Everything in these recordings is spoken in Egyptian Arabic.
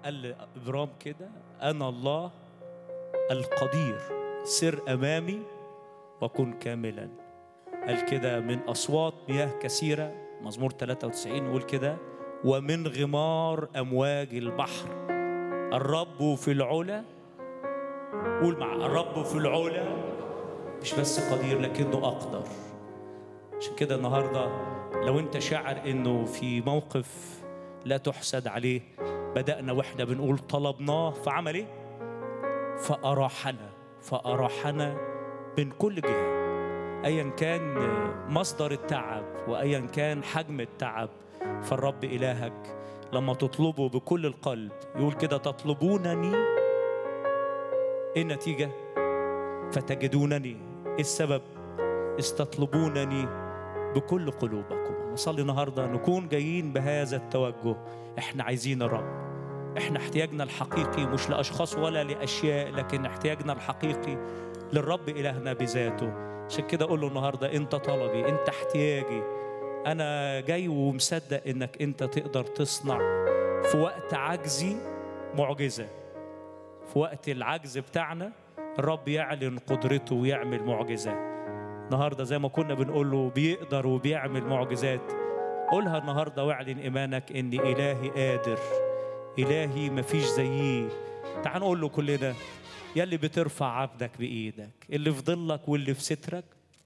قال لابرام كده انا الله القدير سر امامي وكن كاملا قال كده من اصوات مياه كثيره مزمور 93 يقول كده ومن غمار امواج البحر الرب في العلا قول مع الرب في العلا مش بس قدير لكنه اقدر عشان كده النهارده لو انت شاعر انه في موقف لا تحسد عليه بدأنا واحنا بنقول طلبناه فعمل ايه؟ فأراحنا فأراحنا من كل جهة أيا كان مصدر التعب وأيا كان حجم التعب فالرب إلهك لما تطلبه بكل القلب يقول كده تطلبونني إيه النتيجة؟ فتجدونني إيه السبب؟ استطلبونني بكل قلوبكم نصلي النهارده نكون جايين بهذا التوجه احنا عايزين الرب احنا احتياجنا الحقيقي مش لاشخاص ولا لاشياء لكن احتياجنا الحقيقي للرب الهنا بذاته عشان كده اقول له النهارده انت طلبي انت احتياجي انا جاي ومصدق انك انت تقدر تصنع في وقت عجزي معجزه في وقت العجز بتاعنا الرب يعلن قدرته ويعمل معجزه النهارده زي ما كنا بنقول له بيقدر وبيعمل معجزات قولها النهارده واعلن ايمانك ان الهي قادر الهي مفيش زيه تعال نقول له كلنا يلي بترفع عبدك بايدك اللي في ظلك واللي في سترك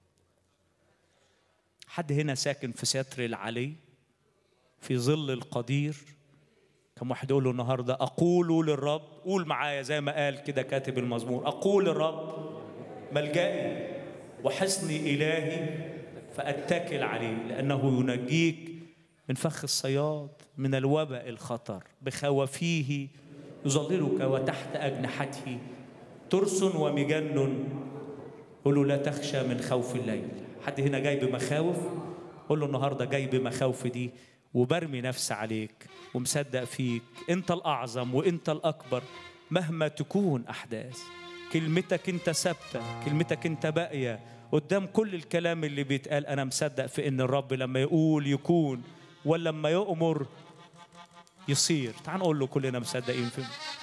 حد هنا ساكن في ستر العلي في ظل القدير كم واحد يقول له النهارده اقول للرب قول معايا زي ما قال كده كاتب المزمور اقول للرب ملجئي وحصن إلهي فأتكل عليه لأنه ينجيك من فخ الصياد من الوباء الخطر بخوافيه يظللك وتحت أجنحته ترس ومجن قل له لا تخشى من خوف الليل حد هنا جاي بمخاوف قول له النهارده جاي بمخاوف دي وبرمي نفسي عليك ومصدق فيك انت الاعظم وانت الاكبر مهما تكون احداث كلمتك انت ثابته كلمتك انت باقيه قدام كل الكلام اللي بيتقال انا مصدق في ان الرب لما يقول يكون ولا لما يؤمر يصير تعال نقول له كلنا مصدقين في